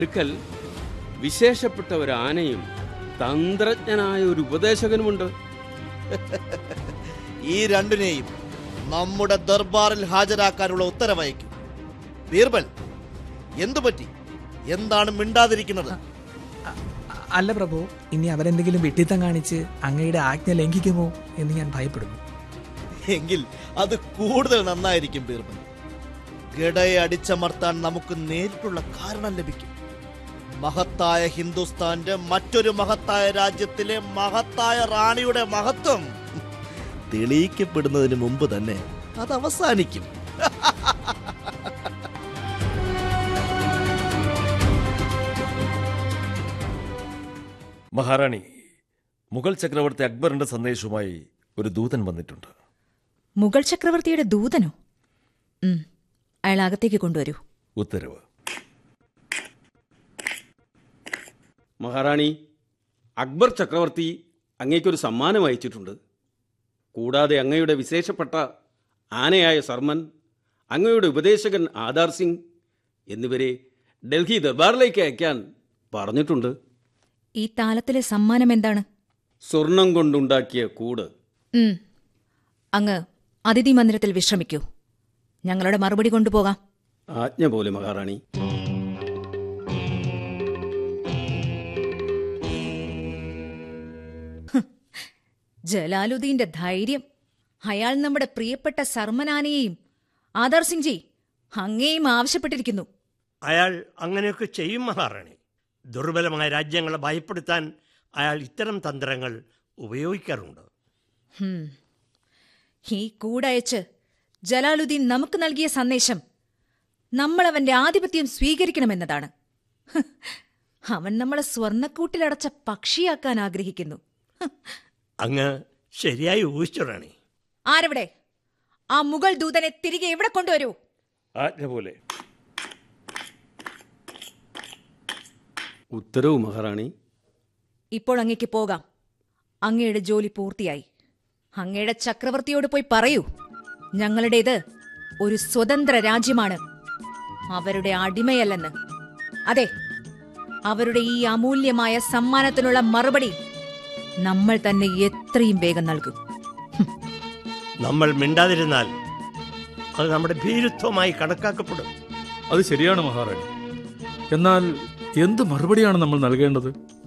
അടുക്കൽ വിശേഷപ്പെട്ട ഒരു ആനയും തന്ത്രജ്ഞനായ ഒരു ഉപദേശകനുമുണ്ട് ഈ രണ്ടിനെയും നമ്മുടെ ദർബാറിൽ ഹാജരാക്കാനുള്ള ഉത്തരവയക്കും ബീർബൽ എന്തു പറ്റി എന്താണ് മിണ്ടാതിരിക്കുന്നത് അ- അല്ല പ്രഭു ഇനി അവരെന്തെങ്കിലും വിട്ടിത്തം കാണിച്ച് അങ്ങയുടെ ആജ്ഞ ലംഘിക്കുമോ എന്ന് ഞാൻ ഭയപ്പെടുന്നു എങ്കിൽ അത് കൂടുതൽ നന്നായിരിക്കും ബീർബൽ ഗഡയെ അടിച്ചമർത്താൻ നമുക്ക് നേരിട്ടുള്ള കാരണം ലഭിക്കും മഹത്തായ ഹിന്ദുസ്ഥാന്റെ മറ്റൊരു മഹത്തായ രാജ്യത്തിലെ മഹത്തായ റാണിയുടെ മഹത്വം തെളിയിക്കപ്പെടുന്നതിന് മുമ്പ് തന്നെ അത് അവസാനിക്കും മഹാറാണി മുഗൾ ചക്രവർത്തി അക്ബറിന്റെ സന്ദേശവുമായി ഒരു ദൂതൻ വന്നിട്ടുണ്ട് മുഗൾ ചക്രവർത്തിയുടെ ദൂതനോ ഉം, അയാൾ അകത്തേക്ക് കൊണ്ടുവരൂ ഉത്തരവ് മഹാറാണി അക്ബർ ചക്രവർത്തി അങ്ങേക്കൊരു സമ്മാനം അയച്ചിട്ടുണ്ട് കൂടാതെ അങ്ങയുടെ വിശേഷപ്പെട്ട ആനയായ സർമൻ അങ്ങയുടെ ഉപദേശകൻ ആധാർ സിംഗ് എന്നിവരെ ഡൽഹി ദർബാറിലേക്ക് അയക്കാൻ പറഞ്ഞിട്ടുണ്ട് ഈ താലത്തിലെ സമ്മാനം എന്താണ് സ്വർണം കൊണ്ടുണ്ടാക്കിയ കൂട് ഉം, അങ്ങ് അതിഥി മന്ദിരത്തിൽ വിശ്രമിക്കൂ ഞങ്ങളുടെ മറുപടി കൊണ്ടുപോകാം ആജ്ഞ പോലെ മഹാറാണി ജലാലുദ്ദീന്റെ ധൈര്യം അയാൾ നമ്മുടെ പ്രിയപ്പെട്ട സർമനാനയെയും ആധാർ സിംഗ് ജി അങ്ങേയും ആവശ്യപ്പെട്ടിരിക്കുന്നു അയാൾ അങ്ങനെയൊക്കെ ചെയ്യും മഹാറാണി ദുർബലമായ രാജ്യങ്ങളെ ഭയപ്പെടുത്താൻ അയാൾ ഇത്തരം തന്ത്രങ്ങൾ ഉപയോഗിക്കാറുണ്ട് ഹും. ഈ കൂടയച്ച് ജലാലുദ്ദീൻ നമുക്ക് നൽകിയ സന്ദേശം നമ്മൾ അവന്റെ ആധിപത്യം സ്വീകരിക്കണമെന്നതാണ് ഹ്. അവൻ നമ്മളെ സ്വർണ്ണക്കൂട്ടിലടച്ച പക്ഷിയാക്കാൻ ആഗ്രഹിക്കുന്നു ഹ്. അങ്ങ് ശരിയായി ഊഹിച്ചു റാണി ആരവിടെ ആ മുഗൾ ദൂതനെ തിരികെ ഇവിടെ കൊണ്ടുവരൂ ആജ്ഞ പോലെ ഉത്തരവ് മഹാറാണി ഇപ്പോൾ അങ്ങേക്ക് പോകാം അങ്ങയുടെ ജോലി പൂർത്തിയായി അങ്ങയുടെ ചക്രവർത്തിയോട് പോയി പറയൂ ഞങ്ങളുടേത് ഒരു സ്വതന്ത്ര രാജ്യമാണ് അവരുടെ അടിമയല്ലെന്ന് അതെ അവരുടെ ഈ അമൂല്യമായ സമ്മാനത്തിനുള്ള മറുപടി നമ്മൾ തന്നെ എത്രയും വേഗം നൽകും നമ്മൾ മിണ്ടാതിരുന്നാൽ അത് നമ്മുടെ ഭീരുത്വമായി കണക്കാക്കപ്പെടും അത് ശരിയാണ് മഹാറാണി എന്നാൽ എന്ത് മറുപടിയാണ് നമ്മൾ നൽകേണ്ടത്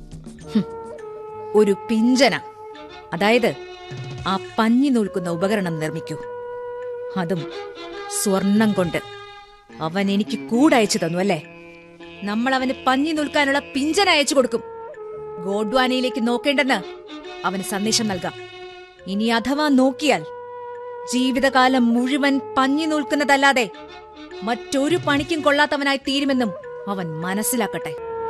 ഒരു പിഞ്ചന അതായത് ആ പഞ്ഞി നൂൽക്കുന്ന ഉപകരണം നിർമ്മിക്കൂ അതും സ്വർണം കൊണ്ട് അവൻ എനിക്ക് കൂടയച്ചു തന്നു അല്ലേ നമ്മൾ അവന് പഞ്ഞി നൂൽക്കാനുള്ള പിഞ്ചന അയച്ചു കൊടുക്കും ഗോഡ്വാനയിലേക്ക് നോക്കേണ്ടെന്ന് അവന് സന്ദേശം നൽകാം ഇനി അഥവാ നോക്കിയാൽ ജീവിതകാലം മുഴുവൻ പഞ്ഞി നൂൽക്കുന്നതല്ലാതെ മറ്റൊരു പണിക്കും കൊള്ളാത്തവനായി തീരുമെന്നും അവൻ മനസ്സിലാക്കട്ടെ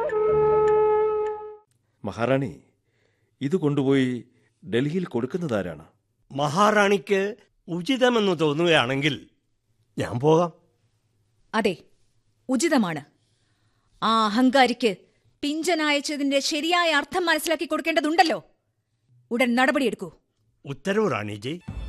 മഹാറാണി ഇത് കൊണ്ടുപോയി ഡൽഹിയിൽ കൊടുക്കുന്നതാരാണ് മഹാറാണിക്ക് ഉചിതമെന്ന് തോന്നുകയാണെങ്കിൽ ഞാൻ പോകാം അതെ ഉചിതമാണ് ആ അഹങ്കാരിക്ക് പിഞ്ചനയച്ചതിന്റെ ശരിയായ അർത്ഥം മനസ്സിലാക്കി കൊടുക്കേണ്ടതുണ്ടല്ലോ ഉടൻ നടപടിയെടുക്കൂ ഉത്തരവ് റാണിജി